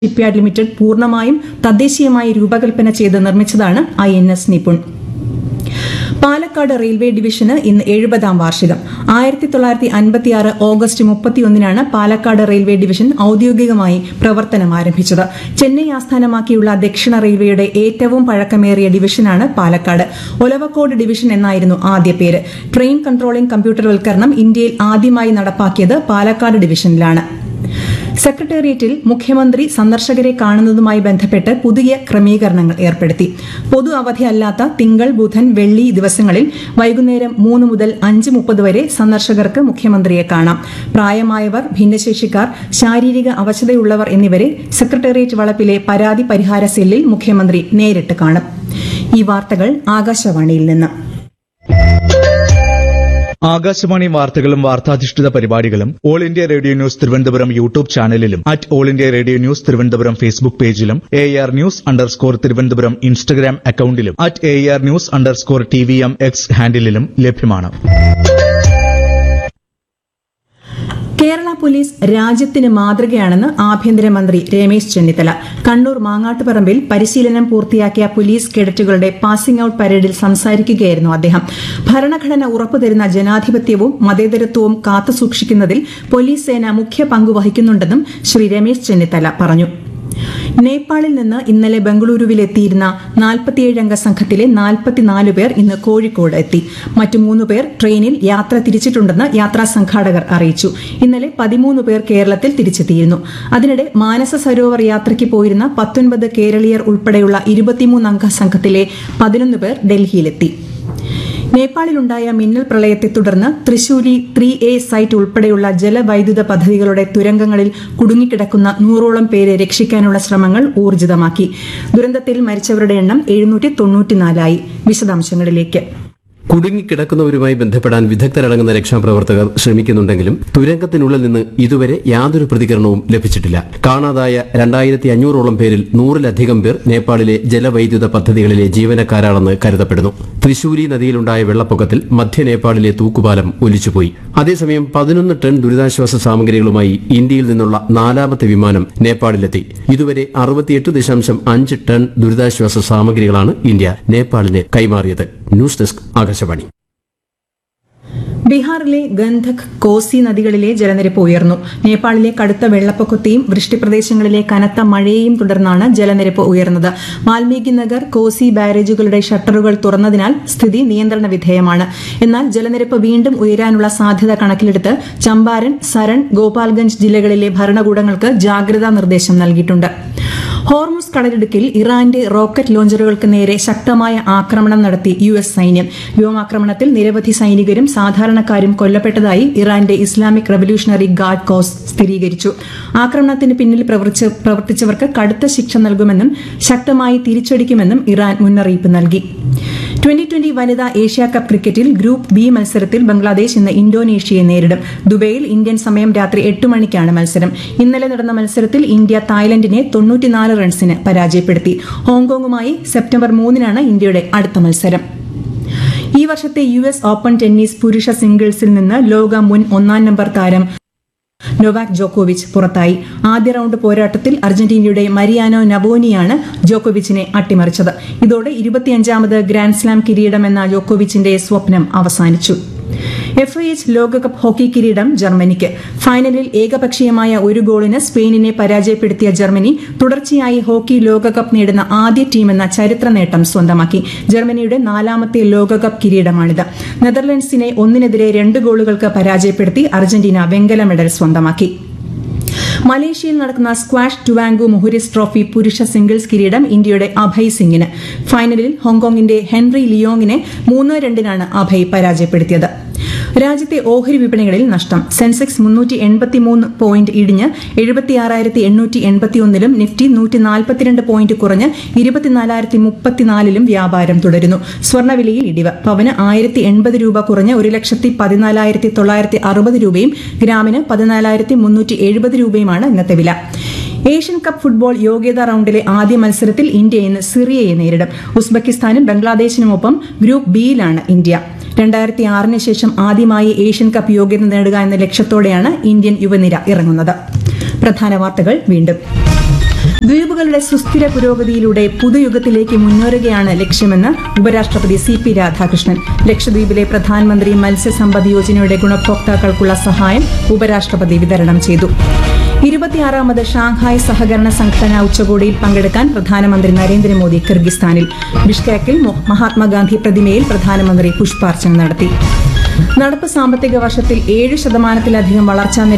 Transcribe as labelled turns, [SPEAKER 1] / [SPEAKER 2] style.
[SPEAKER 1] shipyard limited പൂർണ്ണമായും തദ്ദേശീയമായി രൂപകൽപ്പന ചെയ്ത് നിർമ്മിച്ചതാണ് I N S Nipun Palakkad railway ഡിവിഷന് ഇന്ന് എഴുപതാം വാർഷികം ആയിരത്തി തൊള്ളായിരത്തി അൻപത്തിയാറ് ഓഗസ്റ്റ് മുപ്പത്തിയൊന്നിനാണ് പാലക്കാട് റെയിൽവേ ഡിവിഷൻ ഔദ്യോഗികമായി പ്രവർത്തനം ആരംഭിച്ചത് ചെന്നൈ ആസ്ഥാനമാക്കിയുള്ള ദക്ഷിണ റെയിൽവേയുടെ ഏറ്റവും പഴക്കമേറിയ ഡിവിഷനാണ് പാലക്കാട് ഒലവക്കോട് ഡിവിഷൻ എന്നായിരുന്നു ആദ്യ പേര് ട്രെയിൻ കൺട്രോളിംഗ് കമ്പ്യൂട്ടർവൽക്കരണം ഇന്ത്യയിൽ ആദ്യമായി നടപ്പാക്കിയത് പാലക്കാട് ഡിവിഷനിലാണ് സെക്രട്ടേറിയറ്റിൽ മുഖ്യമന്ത്രി സന്ദർശകരെ കാണുന്നതുമായി ബന്ധപ്പെട്ട് പുതിയ ക്രമീകരണങ്ങൾ ഏർപ്പെടുത്തി പൊതു അവധിയല്ലാത്ത തിങ്കൾ ബുധൻ വെള്ളി ദിവസങ്ങളിൽ വൈകുന്നേരം മൂന്ന് മുതൽ അഞ്ച് മുപ്പത് വരെ സന്ദർശകർക്ക് മുഖ്യമന്ത്രിയെ കാണാം പ്രായമായവർ ഭിന്നശേഷിക്കാർ ശാരീരിക അവശതയുള്ളവർ എന്നിവരെ സെക്രട്ടേറിയറ്റ് വളപ്പിലെ പരാതി പരിഹാര സെല്ലിൽ മുഖ്യമന്ത്രി നേരിട്ട് കാണും ഈ വാർത്തകൾ ആകാശവാണിയിൽ നിന്ന്
[SPEAKER 2] ആകാശവാണി വാർത്തകളും വാർത്താധിഷ്ഠിത പരിപാടികളും All India Radio News Thiruvananthapuram YouTube ചാനലിലും at All India Radio News Thiruvananthapuram Facebook പേജിലും A R news underscore Thiruvananthapuram Instagram അക്കൌണ്ടിലും at A R news underscore T V M X ഹാൻഡിലും ലഭ്യമാണ്
[SPEAKER 1] കേരള പോലീസ് രാജ്യത്തിന് മാതൃകയാണെന്ന് ആഭ്യന്തരമന്ത്രി രമേശ് ചെന്നിത്തല കണ്ണൂർ മാങ്ങാട്ടുപറമ്പിൽ പരിശീലനം പൂർത്തിയാക്കിയ പോലീസ് കേഡറ്റുകളുടെ പാസിംഗ് ഔട്ട് പരേഡിൽ സംസാരിക്കുകയായിരുന്നു അദ്ദേഹം ഭരണഘടന ഉറപ്പുതരുന്ന ജനാധിപത്യവും മതേതരത്വവും കാത്തുസൂക്ഷിക്കുന്നതിൽ പോലീസ് സേന മുഖ്യ പങ്ക് വഹിക്കുന്നുണ്ടെന്നും ശ്രീ രമേശ് ചെന്നിത്തല പറഞ്ഞു നേപ്പാളിൽ നിന്ന് ഇന്നലെ ബംഗളൂരുവിലെത്തിയിരുന്ന നാൽപ്പത്തിയേഴംഗ സംഘത്തിലെ നാൽപ്പത്തിനാല് പേർ ഇന്ന് കോഴിക്കോട് എത്തി മറ്റു മൂന്ന് പേർ ട്രെയിനിൽ യാത്ര തിരിച്ചിട്ടുണ്ടെന്ന് യാത്രാ സംഘാടകർ അറിയിച്ചു ഇന്നലെ പതിമൂന്ന് പേർ കേരളത്തിൽ തിരിച്ചെത്തിയിരുന്നു അതിനിടെ മാനസ സരോവർ യാത്രയ്ക്ക് പോയിരുന്ന പത്തൊൻപത് കേരളീയർ ഉൾപ്പെടെയുള്ള ഇരുപത്തിമൂന്നംഗ സംഘത്തിലെ പതിനൊന്ന് പേർ ഡൽഹിയിലെത്തി നേപ്പാളിലുണ്ടായ മിന്നൽ പ്രളയത്തെ തുടർന്ന് തൃശൂലി ത്രീ എ സൈറ്റ് ഉൾപ്പെടെയുള്ള ജലവൈദ്യുത പദ്ധതികളുടെ തുരങ്കങ്ങളിൽ കുടുങ്ങിക്കിടക്കുന്ന നൂറോളം പേരെ രക്ഷിക്കാനുള്ള ശ്രമങ്ങൾ ഊർജിതമാക്കി ദുരന്തത്തിൽ മരിച്ചവരുടെ എണ്ണം എഴുന്നൂറ്റി തൊണ്ണൂറ്റിനാലായി വിശദാംശങ്ങളിലേക്ക്
[SPEAKER 3] കുടുങ്ങിക്കിടക്കുന്നവരുമായി ബന്ധപ്പെടാൻ വിദഗ്ധരടങ്ങുന്ന രക്ഷാപ്രവർത്തകർ ശ്രമിക്കുന്നുണ്ടെങ്കിലും തുരങ്കത്തിനുള്ളിൽ നിന്ന് ഇതുവരെ യാതൊരു പ്രതികരണവും ലഭിച്ചിട്ടില്ല കാണാതായ രണ്ടായിരത്തി അഞ്ഞൂറോളം പേരിൽ നൂറിലധികം പേർ നേപ്പാളിലെ ജലവൈദ്യുത പദ്ധതികളിലെ ജീവനക്കാരാണെന്ന് കരുതപ്പെടുന്നു തൃശൂരി നദിയിലുണ്ടായ വെള്ളപ്പൊക്കത്തിൽ മധ്യ നേപ്പാളിലെ തൂക്കുപാലം ഒലിച്ചുപോയി അതേസമയം പതിനൊന്ന് ടൺ ദുരിതാശ്വാസ സാമഗ്രികളുമായി ഇന്ത്യയിൽ നിന്നുള്ള നാലാമത്തെ വിമാനം നേപ്പാളിലെത്തി ഇതുവരെ അറുപത്തിയെട്ട് ദശാംശം അഞ്ച് ടൺ ദുരിതാശ്വാസ സാമഗ്രികളാണ് ഇന്ത്യ നേപ്പാളിന് കൈമാറിയത് ന്യൂസ് ഡെസ്ക് ആകാശവാണി
[SPEAKER 1] ബീഹാറിലെ ഗന്ധക് കോസി നദികളിലെ ജലനിരപ്പ് ഉയർന്നു നേപ്പാളിലെ കടുത്ത വെള്ളപ്പൊക്കത്തെയും വൃഷ്ടിപ്രദേശങ്ങളിലെ കനത്ത മഴയെയും തുടർന്നാണ് ജലനിരപ്പ് ഉയർന്നത് വാൽമീകി നഗർ കോസി ബാരേജുകളുടെ ഷട്ടറുകൾ തുറന്നതിനാൽ സ്ഥിതി നിയന്ത്രണ വിധേയമാണ് എന്നാൽ ജലനിരപ്പ് വീണ്ടും ഉയരാനുള്ള സാധ്യത കണക്കിലെടുത്ത് ചമ്പാരൻ സരൺ ഗോപാൽഗഞ്ച് ജില്ലകളിലെ ഭരണകൂടങ്ങൾക്ക് ജാഗ്രതാ നിർദ്ദേശം നൽകിയിട്ടുണ്ട് ഹോർമുസ് കടലിടുക്കിൽ ഇറാന്റെ റോക്കറ്റ് ലോഞ്ചറുകൾക്ക് നേരെ ശക്തമായ ആക്രമണം നടത്തി യു എസ് സൈന്യം വ്യോമാക്രമണത്തിൽ നിരവധി സൈനികരും സാധാരണക്കാരും കൊല്ലപ്പെട്ടതായി ഇറാന്റെ ഇസ്ലാമിക് റവല്യൂഷണറി ഗാർഡ് കോസ് സ്ഥിരീകരിച്ചു ആക്രമണത്തിന് പിന്നിൽ പ്രവർത്തിച്ച- പ്രവർത്തിച്ചവർക്ക് കടുത്ത ശിക്ഷ നൽകുമെന്നും ശക്തമായി തിരിച്ചടിക്കുമെന്നും ഇറാൻ മുന്നറിയിപ്പ് നൽകി ട്വന്റി ട്വന്റി വനിതാ ഏഷ്യാ കപ്പ് ക്രിക്കറ്റിൽ ഗ്രൂപ്പ് ബി മത്സരത്തിൽ ബംഗ്ലാദേശ് ഇന്ന് ഇന്തോനേഷ്യയെ നേരിടും ദുബൈയിൽ ഇന്ത്യൻ സമയം രാത്രി എട്ട് മണിക്കാണ് മത്സരം ഇന്നലെ നടന്ന മത്സരത്തിൽ ഇന്ത്യ തായ്ലൻഡിനെ തൊണ്ണൂറ്റിനാല് റൺസിന് പരാജയപ്പെടുത്തി ഹോങ്കോങ്ങുമായി സെപ്റ്റംബർ മൂന്നിനാണ് ഇന്ത്യയുടെ അടുത്ത മത്സരം ഈ വർഷത്തെ യു എസ് ഓപ്പൺ ടെന്നീസ് പുരുഷ സിംഗിൾസിൽ നിന്ന് ലോക മുൻ ഒന്നാം നമ്പർ താരം നൊവാക് ജോക്കോവിച്ച് പുറത്തായി ആദ്യ റൌണ്ട് പോരാട്ടത്തിൽ അർജന്റീനയുടെ മരിയാനോ നബോനിയാണ് ജോക്കോവിച്ചിനെ അട്ടിമറിച്ചത് ഇതോടെ ഇരുപത്തിയഞ്ചാമത് ഗ്രാൻഡ്സ്ലാം കിരീടം എന്ന ജോക്കോവിച്ചിന്റെ സ്വപ്നം അവസാനിച്ചു എഫ് ഐ എച്ച് ലോകകപ്പ് ഹോക്കി കിരീടം ജർമ്മനിക്ക് ഫൈനലിൽ ഏകപക്ഷീയമായ ഒരു ഗോളിന് സ്പെയിനിനെ പരാജയപ്പെടുത്തിയ ജർമ്മനി തുടർച്ചയായി ഹോക്കി ലോകകപ്പ് നേടുന്ന ആദ്യ ടീമെന്ന ചരിത്ര നേട്ടം സ്വന്തമാക്കി ജർമ്മനിയുടെ നാലാമത്തെ ലോകകപ്പ് കിരീടമാണിത് നെതർലൻഡ്സിനെ ഒന്നിനെതിരെ രണ്ട് ഗോളുകൾക്ക് പരാജയപ്പെടുത്തി അർജന്റീന വെങ്കല മെഡൽ സ്വന്തമാക്കി മലേഷ്യയിൽ നടക്കുന്ന സ്ക്വാഷ് ടുവാങ്കു മുഹുരിസ് ട്രോഫി പുരുഷ സിംഗിൾസ് കിരീടം ഇന്ത്യയുടെ അഭയ് സിംഗിന് ഫൈനലിൽ ഹോങ്കോങ്ങിന്റെ ഹെൻറി ലിയോങ്ങിനെ മൂന്ന് രണ്ടിനാണ് അഭയ് പരാജയപ്പെടുത്തിയത് രാജ്യത്തെ ഓഹരി വിപണികളിൽ നഷ്ടം സെൻസെക്സ് മുന്നൂറ്റി എൺപത്തിമൂന്ന് പോയിന്റ് ഇടിഞ്ഞ് എഴുപത്തിയാറായിരത്തി എണ്ണൂറ്റി എൺപത്തിയൊന്നിലും നിഫ്റ്റി നൂറ്റി നാൽപ്പത്തിരണ്ട് പോയിന്റ് കുറഞ്ഞ് ഇരുപത്തിനാലായിരത്തി മുപ്പത്തിനാലിലും വ്യാപാരം തുടരുന്നു സ്വർണ്ണവിലയിൽ ഇടിവ് പവന് ആയിരത്തി എൺപത് രൂപ കുറഞ്ഞ് ഒരു ലക്ഷത്തി പതിനാലായിരത്തി തൊള്ളായിരത്തി അറുപത് രൂപയും ഗ്രാമിന് പതിനാലായിരത്തി മുന്നൂറ്റി എഴുപത് രൂപയുമാണ് ഇന്നത്തെ വില ഏഷ്യൻ കപ്പ് ഫുട്ബോൾ യോഗ്യതാ റൌണ്ടിലെ ആദ്യ മത്സരത്തിൽ ഇന്ത്യ ഇന്ന് സിറിയയെ നേരിടും ഉസ്ബെക്കിസ്ഥാനും ബംഗ്ലാദേശിനുമൊപ്പം ഗ്രൂപ്പ് ബിയിലാണ് ഇന്ത്യ രണ്ടായിരത്തി ആറിന് ശേഷം ആദ്യമായി ഏഷ്യൻ കപ്പ് യോഗ്യത നേടുക എന്ന ലക്ഷ്യത്തോടെയാണ് ഇന്ത്യൻ യുവനിര ഇറങ്ങുന്നത് പ്രധാന വാർത്തകൾ വീണ്ടും ദ്വീപുകളുടെ സുസ്ഥിര പുരോഗതിയിലൂടെ പുതുയുഗത്തിലേക്ക് മുന്നേറുകയാണ് ലക്ഷ്യമെന്ന് ഉപരാഷ്ട്രപതി സി പി രാധാകൃഷ്ണൻ ലക്ഷദ്വീപിലെ പ്രധാനമന്ത്രി മത്സ്യസമ്പദ് യോജനയുടെ ഗുണഭോക്താക്കൾക്കുള്ള സഹായം ഉപരാഷ്ട്രപതി വിതരണം ചെയ്തു ഇരുപത്തിയാറാമത് ഷാങ്ഹായ് സഹകരണ സംഘടന ഉച്ചകോടിയിൽ പങ്കെടുക്കാൻ പ്രധാനമന്ത്രി നരേന്ദ്രമോദി കിർഗിസ്ഥാനിൽ ബിഷ്കേക്കിൽ മൊ- മഹാത്മാഗാന്ധി പ്രതിമയിൽ പ്രധാനമന്ത്രി പുഷ്പാർച്ചന നടത്തി നടപ്പ് സാമ്പത്തിക വർഷത്തിൽ ഏഴ് ശതമാനത്തിലധികം വളർച്ചാ നിരക്ക്